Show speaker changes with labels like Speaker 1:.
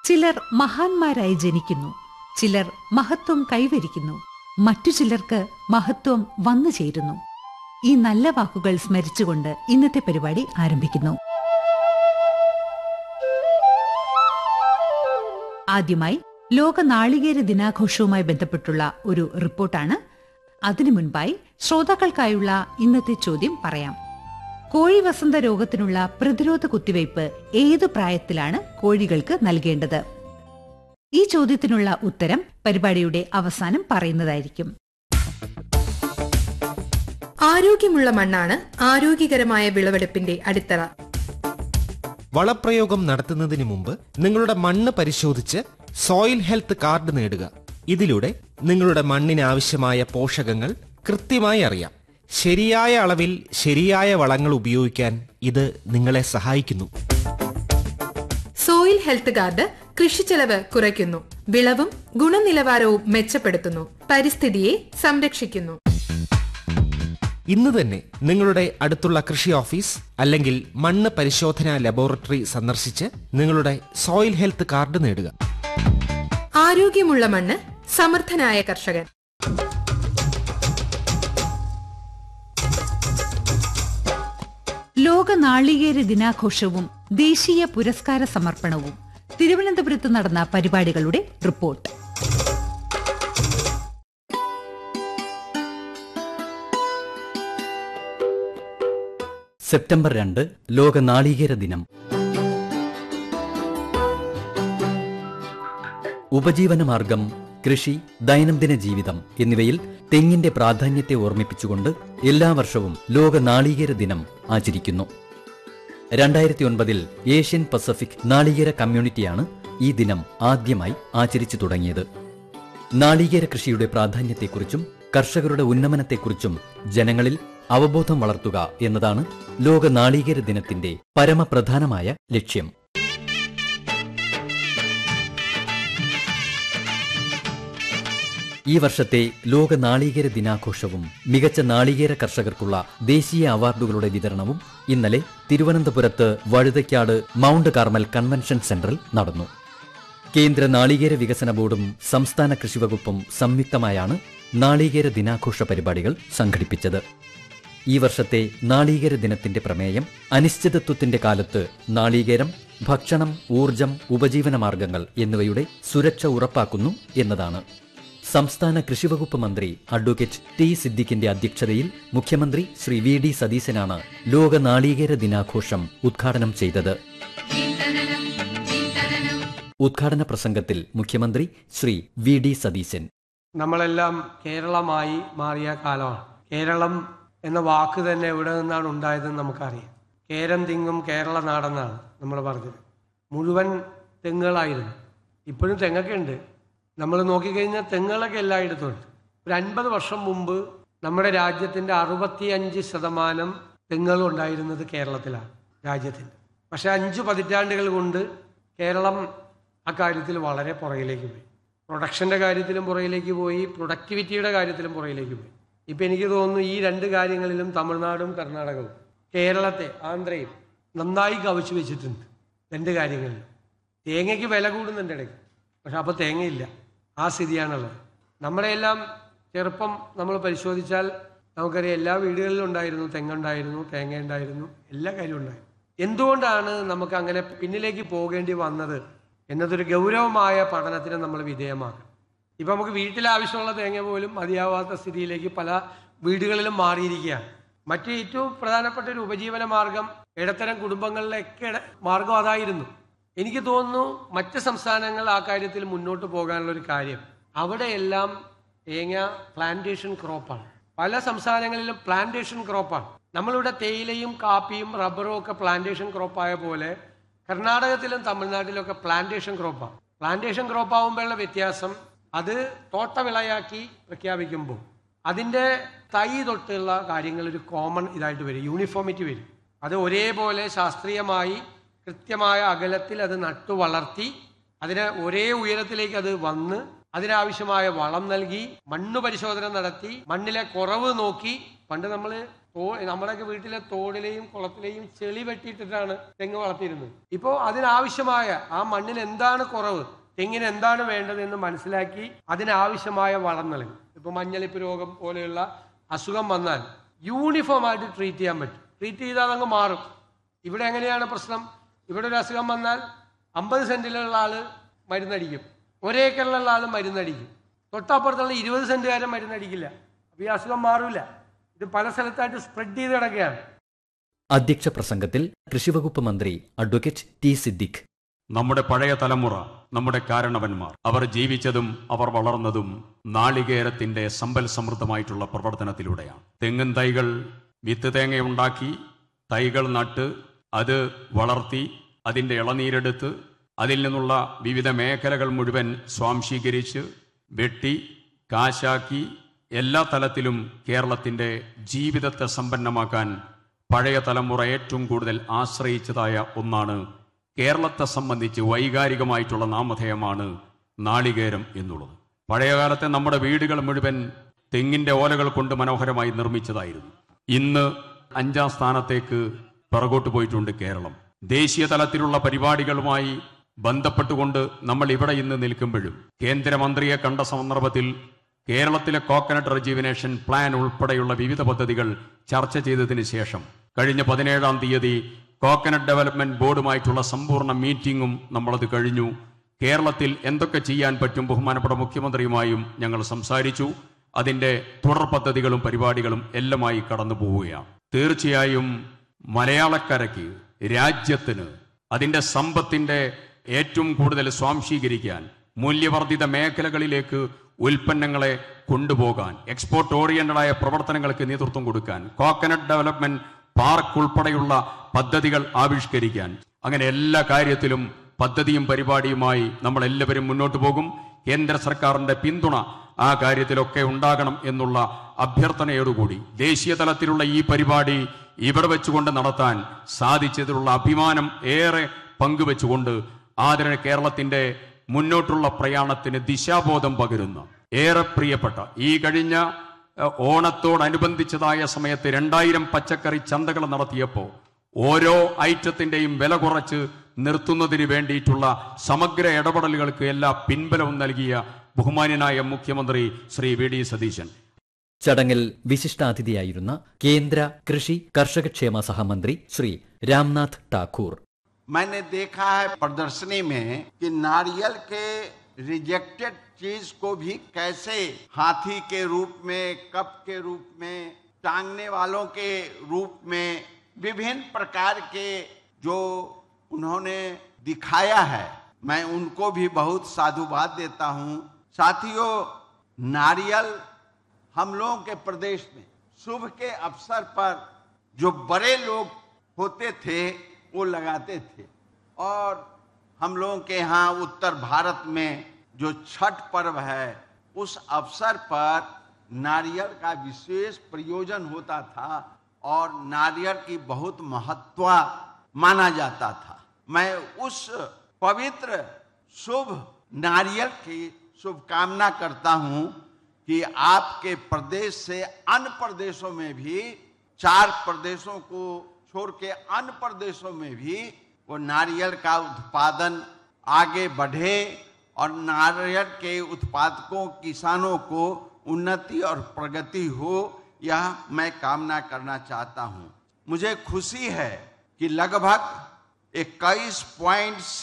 Speaker 1: ചിലർ മഹാന്മാരായി ജനിക്കുന്നു ചിലർ മഹത്വം കൈവരിക്കുന്നു മറ്റു ചിലർക്ക് മഹത്വം വന്നു ചേരുന്നു ഈ നല്ല വാക്കുകൾ സ്മരിച്ചുകൊണ്ട് ഇന്നത്തെ പരിപാടി ആരംഭിക്കുന്നു ആദ്യമായി ലോക നാളികേര ദിനാഘോഷവുമായി ബന്ധപ്പെട്ടുള്ള ഒരു റിപ്പോർട്ടാണ് അതിനു മുൻപായി ശ്രോതാക്കൾക്കായുള്ള ഇന്നത്തെ ചോദ്യം പറയാം കോഴി വസന്ത രോഗത്തിനുള്ള പ്രതിരോധ കുത്തിവയ്പ് ഏതു പ്രായത്തിലാണ് കോഴികൾക്ക് നൽകേണ്ടത് ഈ ചോദ്യത്തിനുള്ള ഉത്തരം പരിപാടിയുടെ അവസാനം പറയുന്നതായിരിക്കും
Speaker 2: ആരോഗ്യമുള്ള മണ്ണാണ് ആരോഗ്യകരമായ വിളവെടുപ്പിന്റെ അടിത്തറ
Speaker 3: വളപ്രയോഗം നടത്തുന്നതിന് മുമ്പ് നിങ്ങളുടെ മണ്ണ് പരിശോധിച്ച് സോയിൽ ഹെൽത്ത് കാർഡ് നേടുക ഇതിലൂടെ നിങ്ങളുടെ മണ്ണിന് ആവശ്യമായ പോഷകങ്ങൾ കൃത്യമായി അറിയാം ശരിയായ അളവിൽ ശരിയായ വളങ്ങൾ ഉപയോഗിക്കാൻ ഇത് നിങ്ങളെ സഹായിക്കുന്നു
Speaker 2: സോയിൽ ഹെൽത്ത് കാർഡ് കൃഷിച്ചെലവ് കുറയ്ക്കുന്നു വിളവും ഗുണനിലവാരവും മെച്ചപ്പെടുത്തുന്നു പരിസ്ഥിതിയെ സംരക്ഷിക്കുന്നു
Speaker 3: ഇന്ന് തന്നെ നിങ്ങളുടെ അടുത്തുള്ള കൃഷി ഓഫീസ് അല്ലെങ്കിൽ മണ്ണ് പരിശോധനാ ലബോറട്ടറി സന്ദർശിച്ച് നിങ്ങളുടെ സോയിൽ ഹെൽത്ത് കാർഡ് നേടുക
Speaker 2: ആരോഗ്യമുള്ള മണ്ണ് സമർത്ഥനായ കർഷകൻ
Speaker 1: ലോക നാളികേര ദിനാഘോഷവും ദേശീയ പുരസ്കാര സമർപ്പണവും തിരുവനന്തപുരത്ത് നടന്ന പരിപാടികളുടെ റിപ്പോർട്ട്
Speaker 4: സെപ്റ്റംബർ രണ്ട് ലോക നാളികേര ദിനം ഉപജീവനമാർഗം കൃഷി ദൈനംദിന ജീവിതം എന്നിവയിൽ തെങ്ങിന്റെ പ്രാധാന്യത്തെ ഓർമ്മിപ്പിച്ചുകൊണ്ട് എല്ലാ വർഷവും ലോക നാളികേര ദിനം ആചരിക്കുന്നു രണ്ടായിരത്തി ഒൻപതിൽ ഏഷ്യൻ പസഫിക് നാളികേര കമ്മ്യൂണിറ്റിയാണ് ഈ ദിനം ആദ്യമായി ആചരിച്ചു തുടങ്ങിയത് നാളികേര കൃഷിയുടെ പ്രാധാന്യത്തെക്കുറിച്ചും കർഷകരുടെ ഉന്നമനത്തെക്കുറിച്ചും ജനങ്ങളിൽ അവബോധം വളർത്തുക എന്നതാണ് ലോക നാളികേര ദിനത്തിന്റെ പരമപ്രധാനമായ ലക്ഷ്യം ഈ വർഷത്തെ ലോക നാളികേര ദിനാഘോഷവും മികച്ച നാളികേര കർഷകർക്കുള്ള ദേശീയ അവാർഡുകളുടെ വിതരണവും ഇന്നലെ തിരുവനന്തപുരത്ത് വഴുതയ്ക്കാട് മൗണ്ട് കാർമൽ കൺവെൻഷൻ സെന്ററിൽ നടന്നു കേന്ദ്ര നാളികേര വികസന ബോർഡും സംസ്ഥാന കൃഷിവകുപ്പും സംയുക്തമായാണ് നാളികേര ദിനാഘോഷ പരിപാടികൾ സംഘടിപ്പിച്ചത് ഈ വർഷത്തെ നാളികേര ദിനത്തിന്റെ പ്രമേയം അനിശ്ചിതത്വത്തിന്റെ കാലത്ത് നാളികേരം ഭക്ഷണം ഊർജം ഉപജീവനമാർഗങ്ങൾ എന്നിവയുടെ സുരക്ഷ ഉറപ്പാക്കുന്നു എന്നതാണ് സംസ്ഥാന കൃഷിവകുപ്പ് മന്ത്രി അഡ്വക്കേറ്റ് ടി സിദ്ദിഖിന്റെ അധ്യക്ഷതയിൽ മുഖ്യമന്ത്രി ശ്രീ വി ഡി സതീശനാണ് ലോക നാളികേര ദിനാഘോഷം ഉദ്ഘാടനം ചെയ്തത് ഉദ്ഘാടന പ്രസംഗത്തിൽ മുഖ്യമന്ത്രി ശ്രീ വി ഡി സതീശൻ
Speaker 5: നമ്മളെല്ലാം കേരളമായി മാറിയ കാലമാണ് കേരളം എന്ന വാക്ക് തന്നെ എവിടെ നിന്നാണ് ഉണ്ടായതെന്ന് നമുക്കറിയാം കേരം തിങ്ങും കേരള നാടെന്നാണ് നമ്മൾ പറഞ്ഞത് മുഴുവൻ തെങ്ങുകളായിരുന്നു ഇപ്പോഴും തെങ്ങൊക്കെ ഉണ്ട് നമ്മൾ നോക്കിക്കഴിഞ്ഞാൽ തെങ്ങുകളൊക്കെ എല്ലായിടത്തും ഉണ്ട് ഒരു അൻപത് വർഷം മുമ്പ് നമ്മുടെ രാജ്യത്തിൻ്റെ അറുപത്തിയഞ്ച് ശതമാനം തെങ്ങുകൾ ഉണ്ടായിരുന്നത് കേരളത്തിലാണ് രാജ്യത്തിൻ്റെ പക്ഷേ അഞ്ച് പതിറ്റാണ്ടുകൾ കൊണ്ട് കേരളം അക്കാര്യത്തിൽ വളരെ പുറകിലേക്ക് പോയി പ്രൊഡക്ഷൻ്റെ കാര്യത്തിലും പുറകിലേക്ക് പോയി പ്രൊഡക്ടിവിറ്റിയുടെ കാര്യത്തിലും പുറകിലേക്ക് പോയി ഇപ്പം എനിക്ക് തോന്നുന്നു ഈ രണ്ട് കാര്യങ്ങളിലും തമിഴ്നാടും കർണാടകവും കേരളത്തെ ആന്ധ്രയും നന്നായി കവച്ചു വെച്ചിട്ടുണ്ട് രണ്ട് കാര്യങ്ങളിലും തേങ്ങയ്ക്ക് വില കൂടുന്നുണ്ട് ഇടയ്ക്ക് പക്ഷെ അപ്പോൾ തേങ്ങയില്ല ആ സ്ഥിതിയാണുള്ളത് നമ്മുടെ എല്ലാം ചെറുപ്പം നമ്മൾ പരിശോധിച്ചാൽ നമുക്കറിയാം എല്ലാ വീടുകളിലും ഉണ്ടായിരുന്നു തെങ്ങുണ്ടായിരുന്നു തേങ്ങ ഉണ്ടായിരുന്നു എല്ലാ കാര്യവും ഉണ്ടായിരുന്നു എന്തുകൊണ്ടാണ് നമുക്ക് അങ്ങനെ പിന്നിലേക്ക് പോകേണ്ടി വന്നത് എന്നതൊരു ഗൗരവമായ പഠനത്തിന് നമ്മൾ വിധേയമാക്കണം ഇപ്പം നമുക്ക് വീട്ടിൽ ആവശ്യമുള്ള തേങ്ങ പോലും മതിയാവാത്ത സ്ഥിതിയിലേക്ക് പല വീടുകളിലും മാറിയിരിക്കുകയാണ് മറ്റ് ഏറ്റവും പ്രധാനപ്പെട്ട ഒരു ഉപജീവന മാർഗം ഇടത്തരം കുടുംബങ്ങളിലൊക്കെ ഇട- മാർഗം അതായിരുന്നു എനിക്ക് തോന്നുന്നു മറ്റ് സംസ്ഥാനങ്ങൾ ആ കാര്യത്തിൽ മുന്നോട്ട് പോകാനുള്ള ഒരു കാര്യം അവിടെയെല്ലാം തേങ്ങ പ്ലാന്റേഷൻ ക്രോപ്പാണ് പല സംസ്ഥാനങ്ങളിലും പ്ലാന്റേഷൻ ക്രോപ്പാണ് നമ്മളിവിടെ തേയിലയും കാപ്പിയും റബ്ബറും ഒക്കെ പ്ലാന്റേഷൻ ക്രോപ്പായ പോലെ കർണാടകത്തിലും തമിഴ്നാട്ടിലും ഒക്കെ പ്ലാന്റേഷൻ ക്രോപ്പാണ് പ്ലാന്റേഷൻ ക്രോപ്പ് ആകുമ്പോഴുള്ള വ്യത്യാസം അത് തോട്ടവിളയാക്കി പ്രഖ്യാപിക്കുമ്പോൾ അതിൻ്റെ തൈ തൊട്ടുള്ള കാര്യങ്ങൾ ഒരു കോമൺ ഇതായിട്ട് വരും യൂണിഫോമിറ്റി വരും അത് ഒരേപോലെ ശാസ്ത്രീയമായി കൃത്യമായ അകലത്തിൽ അത് നട്ടു വളർത്തി അതിന് ഒരേ ഉയരത്തിലേക്ക് അത് വന്ന് അതിനാവശ്യമായ വളം നൽകി മണ്ണ് പരിശോധന നടത്തി മണ്ണിലെ കുറവ് നോക്കി പണ്ട് നമ്മൾ തോ നമ്മുടെയൊക്കെ വീട്ടിലെ തോടിലെയും കുളത്തിലെയും ചെളി വെട്ടിയിട്ടിട്ടാണ് തെങ്ങ് വളർത്തിയിരുന്നത് ഇപ്പോൾ അതിനാവശ്യമായ ആ മണ്ണിന് എന്താണ് കുറവ് തെങ്ങിന് എന്താണ് വേണ്ടതെന്ന് മനസ്സിലാക്കി അതിനാവശ്യമായ വളം നൽകും ഇപ്പൊ മഞ്ഞളിപ്പ് രോഗം പോലെയുള്ള അസുഖം വന്നാൽ യൂണിഫോം ആയിട്ട് ട്രീറ്റ് ചെയ്യാൻ പറ്റും ട്രീറ്റ് ചെയ്താൽ അതങ്ങ് മാറും ഇവിടെ എങ്ങനെയാണ് പ്രശ്നം ഇവിടെ ഒരു അസുഖം വന്നാൽ അമ്പത് സെന്റിലുള്ള ആള് മരുന്നടിക്കും ഒരേക്കറിലുള്ള ആള് മരുന്നടിക്കും തൊട്ടപ്പുറത്തുള്ള ഇരുപത് സെന്റുകാരൻ മരുന്നടിക്കില്ല അപ്പൊ ഈ അസുഖം മാറൂല ഇത് പല സ്ഥലത്തായിട്ട് സ്പ്രെഡ് ചെയ്ത് കിടക്കുകയാണ്
Speaker 4: അധ്യക്ഷ പ്രസംഗത്തിൽ കൃഷിവകുപ്പ് മന്ത്രി അഡ്വക്കേറ്റ് ടി സിദ്ദിഖ്
Speaker 6: നമ്മുടെ പഴയ തലമുറ നമ്മുടെ കാരണവന്മാർ അവർ ജീവിച്ചതും അവർ വളർന്നതും നാളികേരത്തിന്റെ സമ്പൽ സമൃദ്ധമായിട്ടുള്ള പ്രവർത്തനത്തിലൂടെയാണ് തെങ്ങൻ തൈകൾ വിത്ത് തേങ്ങയുണ്ടാക്കി തൈകൾ നട്ട് അത് വളർത്തി അതിൻ്റെ ഇളനീരെടുത്ത് അതിൽ നിന്നുള്ള വിവിധ മേഖലകൾ മുഴുവൻ സ്വാംശീകരിച്ച് വെട്ടി കാശാക്കി എല്ലാ തലത്തിലും കേരളത്തിൻ്റെ ജീവിതത്തെ സമ്പന്നമാക്കാൻ പഴയ തലമുറ ഏറ്റവും കൂടുതൽ ആശ്രയിച്ചതായ ഒന്നാണ് കേരളത്തെ സംബന്ധിച്ച് വൈകാരികമായിട്ടുള്ള നാമധേയമാണ് നാളികേരം എന്നുള്ളത് പഴയകാലത്തെ നമ്മുടെ വീടുകൾ മുഴുവൻ തെങ്ങിന്റെ ഓലകൾ കൊണ്ട് മനോഹരമായി നിർമ്മിച്ചതായിരുന്നു ഇന്ന് അഞ്ചാം സ്ഥാനത്തേക്ക് പിറകോട്ട് പോയിട്ടുണ്ട് കേരളം ദേശീയ തലത്തിലുള്ള പരിപാടികളുമായി ബന്ധപ്പെട്ടുകൊണ്ട് നമ്മൾ ഇവിടെ ഇന്ന് നിൽക്കുമ്പോഴും കേന്ദ്രമന്ത്രിയെ കണ്ട സന്ദർഭത്തിൽ കേരളത്തിലെ കോക്കനട്ട് റെജീവിനേഷൻ പ്ലാൻ ഉൾപ്പെടെയുള്ള വിവിധ പദ്ധതികൾ ചർച്ച ചെയ്തതിന് ശേഷം കഴിഞ്ഞ പതിനേഴാം തീയതി കോക്കനട്ട് ഡെവലപ്മെന്റ് ബോർഡുമായിട്ടുള്ള സമ്പൂർണ്ണ മീറ്റിംഗും നമ്മളത് കഴിഞ്ഞു കേരളത്തിൽ എന്തൊക്കെ ചെയ്യാൻ പറ്റും ബഹുമാനപ്പെട്ട മുഖ്യമന്ത്രിയുമായും ഞങ്ങൾ സംസാരിച്ചു അതിന്റെ തുടർ പദ്ധതികളും പരിപാടികളും എല്ലാമായി കടന്നു പോവുകയാണ് തീർച്ചയായും മലയാളക്കരയ്ക്ക് രാജ്യത്തിന് അതിന്റെ സമ്പത്തിന്റെ ഏറ്റവും കൂടുതൽ സ്വാംശീകരിക്കാൻ മൂല്യവർദ്ധിത മേഖലകളിലേക്ക് ഉൽപ്പന്നങ്ങളെ കൊണ്ടുപോകാൻ എക്സ്പോർട്ട് ഓറിയന്റഡായ പ്രവർത്തനങ്ങൾക്ക് നേതൃത്വം കൊടുക്കാൻ കോക്കനട്ട് ഡെവലപ്മെന്റ് പാർക്ക് ഉൾപ്പെടെയുള്ള പദ്ധതികൾ ആവിഷ്കരിക്കാൻ അങ്ങനെ എല്ലാ കാര്യത്തിലും പദ്ധതിയും പരിപാടിയുമായി നമ്മൾ എല്ലാവരും മുന്നോട്ട് പോകും കേന്ദ്ര സർക്കാരിന്റെ പിന്തുണ ആ കാര്യത്തിലൊക്കെ ഉണ്ടാകണം എന്നുള്ള അഭ്യർത്ഥനയോടുകൂടി ദേശീയ തലത്തിലുള്ള ഈ പരിപാടി ഇവിടെ വെച്ചുകൊണ്ട് നടത്താൻ സാധിച്ചതിലുള്ള അഭിമാനം ഏറെ പങ്കുവെച്ചുകൊണ്ട് ആദരണ കേരളത്തിന്റെ മുന്നോട്ടുള്ള പ്രയാണത്തിന് ദിശാബോധം പകരുന്ന ഏറെ പ്രിയപ്പെട്ട ഈ കഴിഞ്ഞ ഏഹ്, ഓണത്തോടനുബന്ധിച്ചതായ സമയത്ത് രണ്ടായിരം പച്ചക്കറി ചന്തകൾ നടത്തിയപ്പോൾ ഓരോ ഐറ്റത്തിന്റെയും വില കുറച്ച് നിർത്തുന്നതിന് വേണ്ടിയിട്ടുള്ള സമഗ്ര ഇടപെടലുകൾക്ക് എല്ലാ പിൻബലവും നൽകിയ ബഹുമാന്യനായ മുഖ്യമന്ത്രി ശ്രീ വി ഡി സതീശൻ
Speaker 4: ചടങ്ങിൽ വിശിഷ്ടാതിഥിയായിരുന്ന കേന്ദ്ര കൃഷി കർഷകക്ഷേമ സഹമന്ത്രി ശ്രീ രാംനാഥ് ടാക്കൂർ
Speaker 7: मैंने देखा है प्रदर्शनी में कि नारियल के रिजेक्टेड चीज को भी कैसे हाथी के रूप में कप के रूप में टांगने वालों के रूप में विभिन्न प्रकार के जो उन्होंने दिखाया है मैं उनको भी बहुत साधुवाद देता हूं साथियों नारियल हम लोगों के प्रदेश में शुभ के अवसर पर जो बड़े लोग होते थे वो लगाते थे और हम लोगों के यहाँ उत्तर भारत में जो छठ पर्व है उस अवसर पर नारियल का विशेष प्रयोजन होता था और नारियल की बहुत महत्व माना जाता था मैं उस पवित्र शुभ नारियल की शुभकामना करता हूं कि आपके प्रदेश से अन्य प्रदेशों में भी चार प्रदेशों को छोड़ के अन्य प्रदेशों में भी वो नारियल का उत्पादन आगे बढ़े और नारियल के उत्पादकों किसानों को उन्नति और प्रगति हो यह मैं कामना करना चाहता हूं मुझे खुशी है कि लगभग इक्कीस पॉइंट